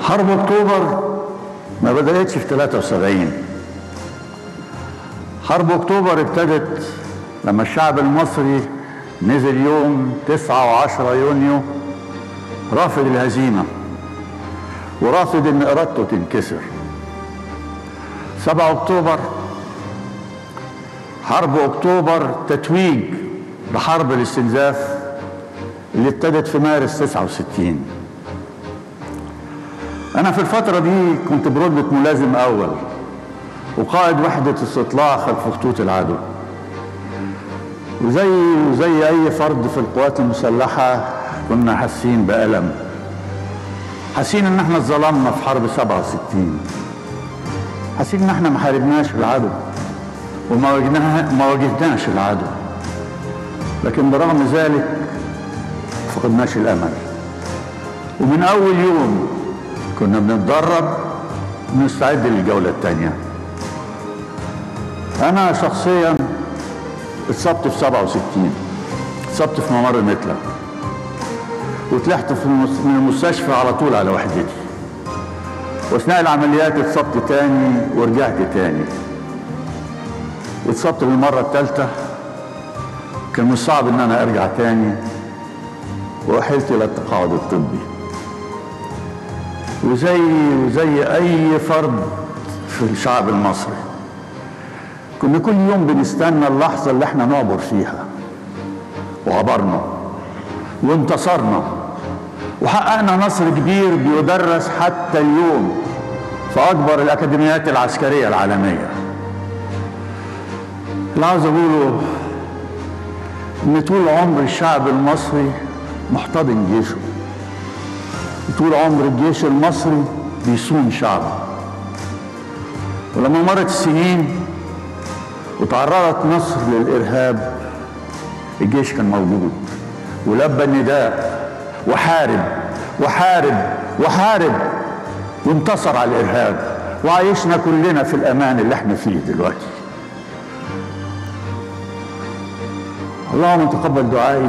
حرب اكتوبر ما بدأتش في 73 حرب اكتوبر ابتدت لما الشعب المصري نزل يوم 9 و10 يونيو رافض الهزيمة ورافض ان ارادته تنكسر 7 اكتوبر حرب اكتوبر تتويج بحرب الاستنزاف اللي ابتدت في مارس 69 انا في الفترة دي كنت برتبة ملازم اول وقائد وحدة استطلاع خلف خطوط العدو وزي وزي اي فرد في القوات المسلحة كنا حاسين بألم حاسين ان احنا اتظلمنا في حرب 67 حاسين ان احنا ما حاربناش العدو وما واجهناه ما واجهناش العدو لكن برغم ذلك فقدناش الامل ومن اول يوم كنا بنتدرب ونستعد للجوله الثانيه انا شخصيا اتصبت في 67 اتصبت في ممر متلة وطلعت في المس- من المستشفى على طول على وحدتي واثناء العمليات اتصبت تاني ورجعت تاني واتصبت للمرة الثالثة كان من صعب ان انا ارجع تاني واحلت الى التقاعد الطبي وزي وزي اي فرد في الشعب المصري كنا كل يوم بنستنى اللحظة اللي احنا نعبر فيها وعبرنا وانتصرنا وحققنا نصر كبير بيدرس حتى اليوم في أكبر الأكاديميات العسكرية العالمية اللي عاوز أقوله إن طول عمر الشعب المصري محتضن جيشه طول عمر الجيش المصري بيصون شعبه ولما مرت السنين وتعرضت مصر للإرهاب الجيش كان موجود ولبى النداء وحارب وحارب وحارب وانتصر على الإرهاب وعيشنا كلنا في الأمان اللي احنا فيه دلوقتي اللهم تقبل دعائي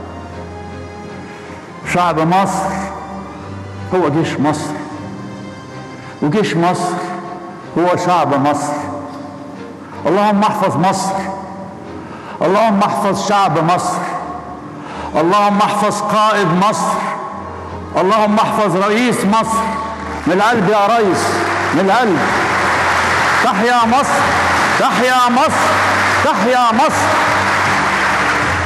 شعب مصر هو جيش مصر وجيش مصر هو شعب مصر اللهم احفظ مصر اللهم احفظ شعب مصر اللهم احفظ قائد مصر اللهم احفظ رئيس مصر من القلب يا ريس من القلب تحيا مصر تحيا مصر تحيا مصر